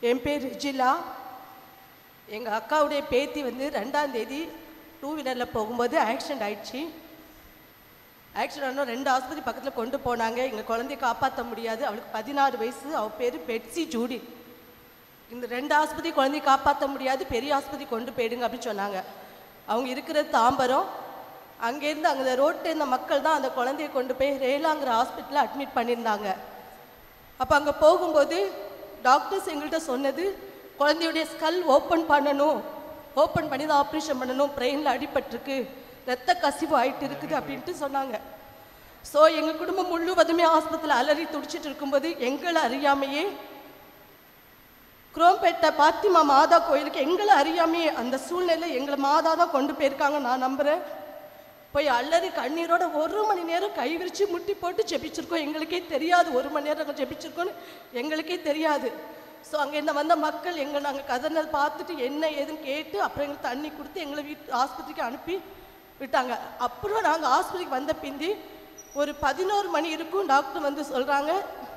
என் பேர் ரிஜிலா எங்கள் அக்காவுடைய பேத்தி வந்து ரெண்டாம் தேதி டூ வீலரில் போகும்போது ஆக்சிடென்ட் ஆயிடுச்சு ஆக்சிடென்ட் ஆனால் ரெண்டு ஆஸ்பத்திரி பக்கத்தில் கொண்டு போனாங்க எங்கள் குழந்தைய காப்பாற்ற முடியாது அவளுக்கு பதினாறு வயசு அவள் பேர் பெட்சி ஜூடி இந்த ரெண்டு ஆஸ்பத்திரி குழந்தைய காப்பாற்ற முடியாது பெரிய ஆஸ்பத்திரி கொண்டு போயிடுங்க அப்படின்னு சொன்னாங்க அவங்க இருக்கிறது தாம்பரம் அங்கேருந்து அங்கே ரோட்டு இருந்த மக்கள் தான் அந்த குழந்தைய கொண்டு போய் ரேலாங்கிற ஹாஸ்பிட்டலில் அட்மிட் பண்ணியிருந்தாங்க அப்போ அங்கே போகும்போது டாக்டர்ஸ் எங்கள்கிட்ட சொன்னது குழந்தையுடைய ஸ்கல் ஓப்பன் பண்ணணும் ஓப்பன் பண்ணி தான் ஆப்ரேஷன் பண்ணணும் பிரெயினில் அடிபட்டிருக்கு ரத்த கசிவு ஆயிட்டு இருக்குது அப்படின்ட்டு சொன்னாங்க ஸோ எங்கள் குடும்பம் முழுவதுமே ஆஸ்பத்திரியில் அலறி துடிச்சிட்டு இருக்கும்போது எங்களை அறியாமையே குரோம்பேட்டை பாத்திமா மாதா கோயிலுக்கு எங்களை அறியாமையே அந்த சூழ்நிலை எங்களை மாதா தான் கொண்டு போயிருக்காங்க நான் நம்புகிறேன் போய் அலறி கண்ணீரோட ஒரு மணி நேரம் கை விரிச்சு முட்டி போட்டு ஜெபிச்சிருக்கோம் எங்களுக்கே தெரியாது ஒரு மணி நேரம் நாங்கள் ஜெபிச்சிருக்கோன்னு எங்களுக்கே தெரியாது ஸோ அங்கே இந்த வந்த மக்கள் எங்களை நாங்கள் கதனல் பார்த்துட்டு என்ன ஏதுன்னு கேட்டு அப்புறம் எங்களுக்கு தண்ணி கொடுத்து எங்களை வீட்டு ஆஸ்பத்திரிக்கு அனுப்பி விட்டாங்க அப்புறம் நாங்கள் ஆஸ்பத்திரிக்கு வந்த பிந்தி ஒரு பதினோரு மணி இருக்கும் டாக்டர் வந்து சொல்கிறாங்க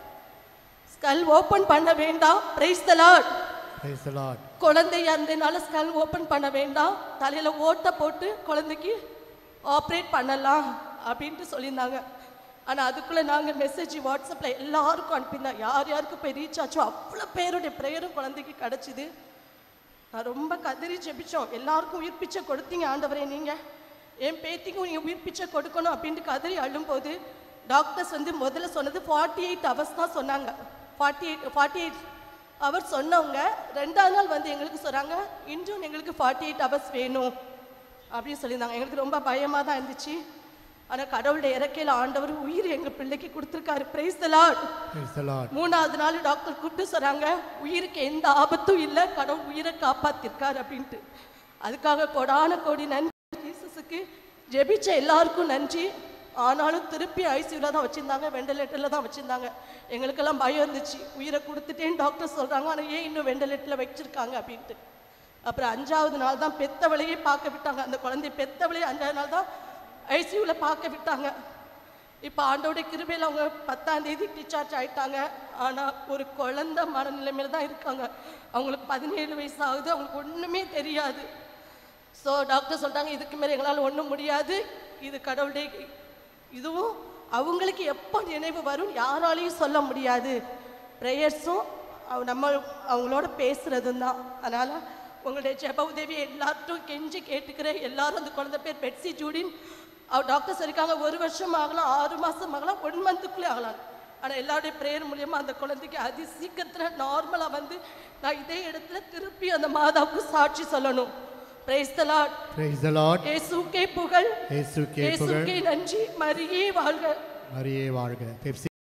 ஸ்கல் ஓப்பன் பண்ண வேண்டாம் praise the Lord Praise the Lord. குழந்தை இறந்தனால ஸ்கல் ஓப்பன் பண்ண வேண்டாம் தலையில ஓட்டை போட்டு குழந்தைக்கு ஆப்ரேட் பண்ணலாம் அப்படின்ட்டு சொல்லியிருந்தாங்க ஆனா அதுக்குள்ள நாங்க மெசேஜ் வாட்ஸ்அப்ல எல்லாருக்கும் அனுப்பியிருந்தோம் யார் யாருக்கு போய் ரீச் ஆச்சோ அவ்வளோ பேருடைய ப்ரேயரும் குழந்தைக்கு கிடைச்சிது நான் ரொம்ப கதறி ஜெபிச்சோம் எல்லாருக்கும் உயிர் பிச்சை கொடுத்தீங்க ஆண்டவரே நீங்க என் பேத்திக்கும் நீங்க உயிர் பிச்சை கொடுக்கணும் அப்படின்ட்டு கதறி அழும்போது டாக்டர்ஸ் வந்து முதல்ல சொன்னது ஃபார்ட்டி எயிட் ஹவர்ஸ் தான் சொன்னாங்க ஃபார்ட்டி எயிட் ஃபார்ட்டி எயிட் அவர் சொன்னவங்க ரெண்டாவது நாள் வந்து எங்களுக்கு சொல்றாங்க இன்றும் எங்களுக்கு ஃபார்ட்டி எயிட் ஹவர்ஸ் வேணும் அப்படின்னு சொல்லியிருந்தாங்க எங்களுக்கு ரொம்ப பயமாக தான் இருந்துச்சு ஆனால் கடவுளுடைய இறக்கையில் ஆண்டவர் உயிர் எங்கள் பிள்ளைக்கு கொடுத்துருக்காரு praise the Lord Praise the Lord. மூணாவது நாள் டாக்டர் கூப்பிட்டு சொன்னாங்க உயிருக்கு எந்த ஆபத்தும் இல்லை கடவுள் உயிரை காப்பாத்திருக்காரு அப்படின்ட்டு அதுக்காக கொடான கோடி நன்றி ஜீசஸுக்கு ஜெபிச்ச எல்லாருக்கும் நன்றி ஆனாலும் திருப்பி ஐசியூவில் தான் வச்சுருந்தாங்க வெண்டிலேட்டரில் தான் வச்சுருந்தாங்க எங்களுக்கெல்லாம் பயம் இருந்துச்சு உயிரை கொடுத்துட்டேன்னு டாக்டர் சொல்கிறாங்க ஆனால் ஏன் இன்னும் வெண்டிலேட்டரில் வச்சுருக்காங்க அப்படின்ட்டு அப்புறம் அஞ்சாவது நாள் தான் பெத்தவளையே பார்க்க விட்டாங்க அந்த குழந்தை பெத்தவளையே அஞ்சாவது நாள் தான் ஐசியூவில் பார்க்க விட்டாங்க இப்போ ஆண்டோடைய கிருபையில் அவங்க பத்தாம் தேதி டிஸ்சார்ஜ் ஆயிட்டாங்க ஆனால் ஒரு குழந்தை மனநிலைமையில தான் இருக்காங்க அவங்களுக்கு பதினேழு வயசு ஆகுது அவங்களுக்கு ஒன்றுமே தெரியாது ஸோ டாக்டர் சொல்லிட்டாங்க இதுக்கு மேலே எங்களால் ஒன்றும் முடியாது இது கடவுளுடைய இதுவும் அவங்களுக்கு எப்போ நினைவு வரும் யாராலையும் சொல்ல முடியாது ப்ரேயர்ஸும் நம்ம அவங்களோட பேசுறதும் தான் அதனால் உங்களுடைய ஜெப உதவி எல்லார்ட்டும் கெஞ்சி கேட்டுக்கிறேன் எல்லாரும் அந்த குழந்தை பேர் பெட்சி ஜூடின் அவர் டாக்டர் சொல்லியிருக்காங்க ஒரு வருஷம் ஆகலாம் ஆறு மாதம் ஆகலாம் ஒன் மந்த்துக்குள்ளே ஆகலாம் ஆனால் எல்லாருடைய ப்ரேயர் மூலியமாக அந்த குழந்தைக்கு அதி சீக்கிரத்தில் நார்மலாக வந்து நான் இதே இடத்துல திருப்பி அந்த மாதாவுக்கு சாட்சி சொல்லணும் praise the Lord Praise the Lord. இயேசுக்கே புகழ் இயேசுக்கே புகழ் இயேசுக்கே நன்றி மரியே வாழ்க மரியே வாழ்க பெப்சி